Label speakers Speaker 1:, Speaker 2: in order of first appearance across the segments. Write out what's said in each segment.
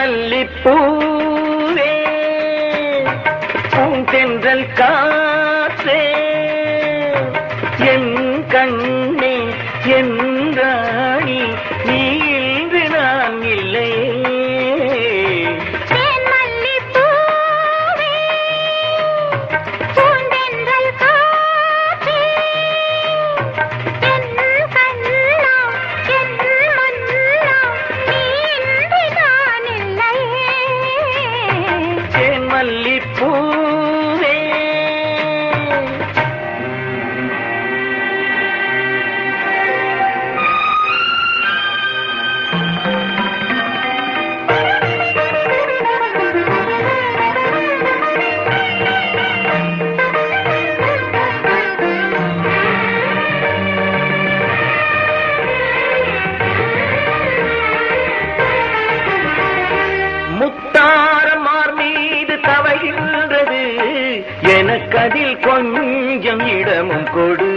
Speaker 1: மல்லிப்பூவே பூந்தென்றல் காற்றே என் கண்ணே என் ராணி நீ இன்று நான் இல்லையே
Speaker 2: தேன் மல்லிப்பூவே, பூந்தென்றல் காற்றே, என் கண்ணா, என் மன்னா, நீ இன்றி நான் இல்லையே.
Speaker 1: தேன் மல்லிப்பூவே முத்தாரமார் மீது தவகின்றது எனக்கதில் கொஞ்சம் இடமும் கொடு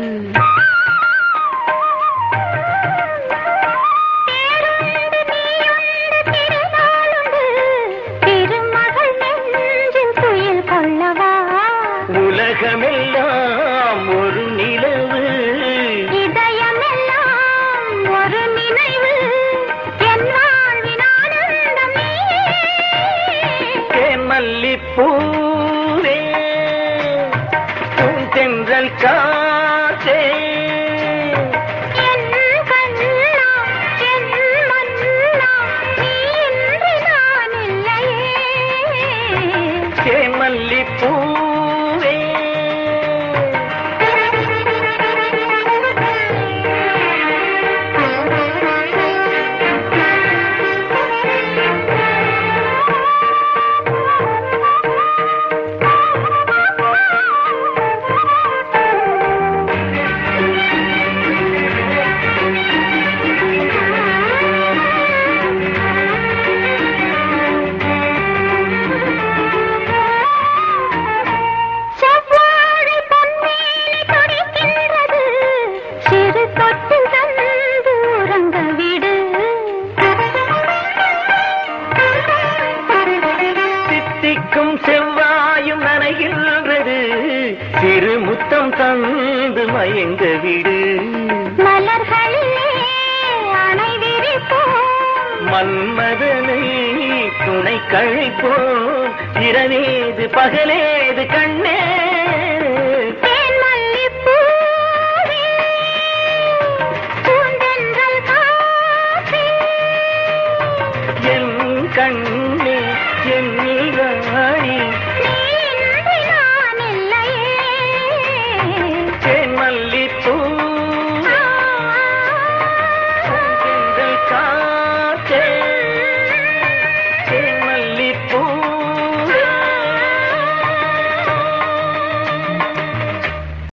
Speaker 2: பேருண்டு நீயுண்டு திருநாளுண்டு, திருமகள் நெஞ்சில் துயில் கொள்ளவா
Speaker 1: உலகமெல்லாம் ஒரு நிலவு
Speaker 2: இதயமெல்லாம் ஒரு நினைவு என் வாழ்வின் ஆனந்தம் நீயே.
Speaker 1: தேன் மல்லிப்பூவே பூந்தென்றல் காற்றே
Speaker 2: என் கண்ணா, என் மன்னா, நீ இன்றி நான் இல்லையே.
Speaker 1: தேன் மல்லிப்பூவே
Speaker 2: செவ்வாழை பொன்மேனி துடிக்கின்றது, சிறு தொட்டில் தந்து உறங்க விடு.
Speaker 1: சித்திக்கும் செவ்வாயும் நனைகின்றது சிறு முத்தம் தந்து மயங்க விடு
Speaker 2: மலர்களிலே அணை விரிப்போம்
Speaker 1: மன்மதனை துணை கழிப்போம் இரவேது பகலேது கண்ணே